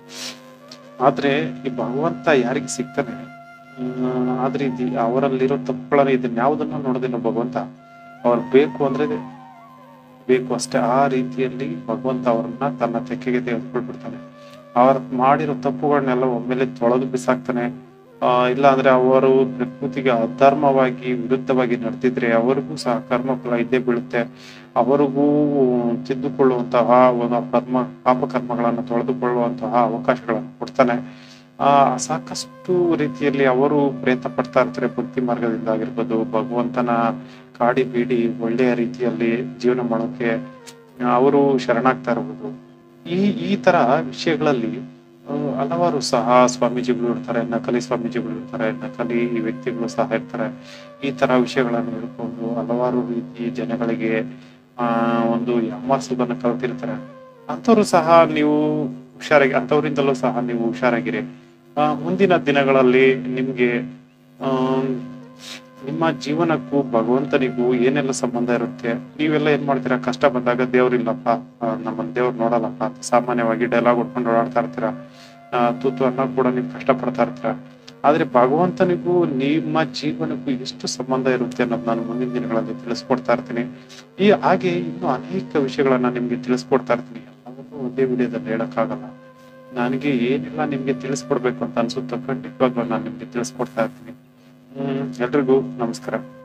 ಆದ್ರೆ ಈ ಭಗವಂತ ಯಾರಿಗೆ ಸಿಗ್ತಾನೆ ಹ್ಮ್, ಆದ್ರೆ ಇದು ಅವರಲ್ಲಿರೋ ತಪ್ಪುಗಳನ್ನ ಇದನ್ನ ಯಾವುದನ್ನ ನೋಡೋದಿಲ್ಲ ಭಗವಂತ ಅವ್ರು ಬೇಕು ಅಂದ್ರೆ ಬೇಕು ಅಷ್ಟೇ ಆ ರೀತಿಯಲ್ಲಿ ಭಗವಂತ ಅವರನ್ನ ತನ್ನ ತೆಕ್ಕೆಗೆ ತೆಗೆದುಕೊಳ್ಬಿಡ್ತಾನೆ ಅವ್ರ ಮಾಡಿರೋ ತಪ್ಪುಗಳನ್ನೆಲ್ಲ ಒಮ್ಮೆಲೆ ತೊಳೆದು ಬಿಸಾಕ್ತಾನೆ ಆ ಇಲ್ಲ ಅಂದ್ರೆ ಅವರು ಪ್ರಕೃತಿಗೆ ಅಧರ್ಮವಾಗಿ ವಿರುದ್ಧವಾಗಿ ನಡೆದಿದ್ರೆ ಅವರಿಗೂ ಸಹ ಕರ್ಮ ಫಲ ಇದ್ದೇ ಬೀಳುತ್ತೆ ಅವರಿಗೂ ತಿದ್ದುಕೊಳ್ಳುವಂತಹ ಒಂದು ಕರ್ಮ ಪಾಪಕರ್ಮಗಳನ್ನು ತೊಳೆದುಕೊಳ್ಳುವಂತಹ ಅವಕಾಶಗಳನ್ನು ಕೊಡ್ತಾನೆ ಆ ಸಾಕಷ್ಟು ರೀತಿಯಲ್ಲಿ ಅವರು ಪ್ರಯತ್ನ ಪಡ್ತಾ ಇರ್ತಾರೆ ಭಕ್ತಿ ಮಾರ್ಗದಿಂದ ಆಗಿರ್ಬೋದು ಭಗವಂತನ ಕಾಡಿ ಬೀಡಿ ಒಳ್ಳೆಯ ರೀತಿಯಲ್ಲಿ ಜೀವನ ಮಾಡೋಕೆ ಅವರು ಶರಣಾಗ್ತಾ ಇರ್ಬೋದು ಈ ಈ ತರ ವಿಷಯಗಳಲ್ಲಿ ಆ, ಹಲವಾರು ಸಹ ಸ್ವಾಮೀಜಿಗಳು ಇರ್ತಾರೆ ನಕಲಿ ಸ್ವಾಮೀಜಿಗಳು ಇರ್ತಾರೆ ನಕಲಿ ವ್ಯಕ್ತಿಗಳು ಸಹ ಇರ್ತಾರೆ ಈ ತರ ವಿಷಯಗಳನ್ನು ಹಿಡ್ಕೊಂಡು ಹಲವಾರು ರೀತಿ ಜನಗಳಿಗೆ ಆ ಒಂದು ಯಾಮಾಸುದನ್ನ ಕಲ್ತಿರ್ತಾರೆ ಅಂಥವ್ರು ಸಹ ನೀವು ಹುಷಾರಾಗಿ ಅಂಥವ್ರಿಂದಲೂ ಸಹ ನೀವು ಹುಷಾರಾಗಿರಿ ಆ, ಮುಂದಿನ ದಿನಗಳಲ್ಲಿ ನಿಮ್ಗೆ ಆ ನಿಮ್ಮ ಜೀವನಕ್ಕೂ ಭಗವಂತನಿಗೂ ಏನೆಲ್ಲ ಸಂಬಂಧ ಇರುತ್ತೆ ನೀವೆಲ್ಲ ಏನ್ ಮಾಡ್ತೀರಾ ಕಷ್ಟ ಬಂದಾಗ ದೇವ್ರಿಲ್ಲಪ್ಪ ಆ, ನಮ್ಮನ್ನ ದೇವ್ರು ನೋಡಲ್ಲಪ್ಪ ಅಂತ ಸಾಮಾನ್ಯವಾಗಿ ಡೈಲಾಗ್ ಹೊಡ್ಕೊಂಡು ಓಡಾಡ್ತಾ ಇರ್ತೀರಾ ಆ, ತೂತು ಅನ್ನ ಕೂಡ ನೀವು ಕಷ್ಟ ಪಡ್ತಾ ಇರ್ತೀರಾ ಆದ್ರೆ ಭಗವಂತನಿಗೂ ನಿಮ್ಮ ಜೀವನಕ್ಕೂ ಎಷ್ಟು ಸಂಬಂಧ ಇರುತ್ತೆ ಅನ್ನೋದು ನಾನು ಮುಂದಿನ ದಿನಗಳಲ್ಲಿ ತಿಳಿಸ್ಕೊಡ್ತಾ ಇರ್ತೀನಿ ಈ ಹಾಗೆ ಇನ್ನು ಅನೇಕ ವಿಷಯಗಳನ್ನ ನಿಮ್ಗೆ ತಿಳಿಸ್ಕೊಡ್ತಾ ಇರ್ತೀನಿ ಎಲ್ಲವನ್ನೂ ಒಂದೇ ವಿಡಿಯೋದಲ್ಲಿ ಹೇಳಕ್ಕಾಗಲ್ಲ ನನಗೆ ಏನೆಲ್ಲ ನಿಮ್ಗೆ ತಿಳಿಸ್ಕೊಡ್ಬೇಕು ಅಂತ ಅನ್ಸುತ್ತೋ ಖಂಡಿತವಾಗ್ಲೂ ನಾನು ನಿಮ್ಗೆ ತಿಳಿಸ್ಕೊಡ್ತಾ ಇರ್ತೀನಿ ಹ್ಮ್ ಎಲ್ರಿಗೂ ನಮಸ್ಕಾರ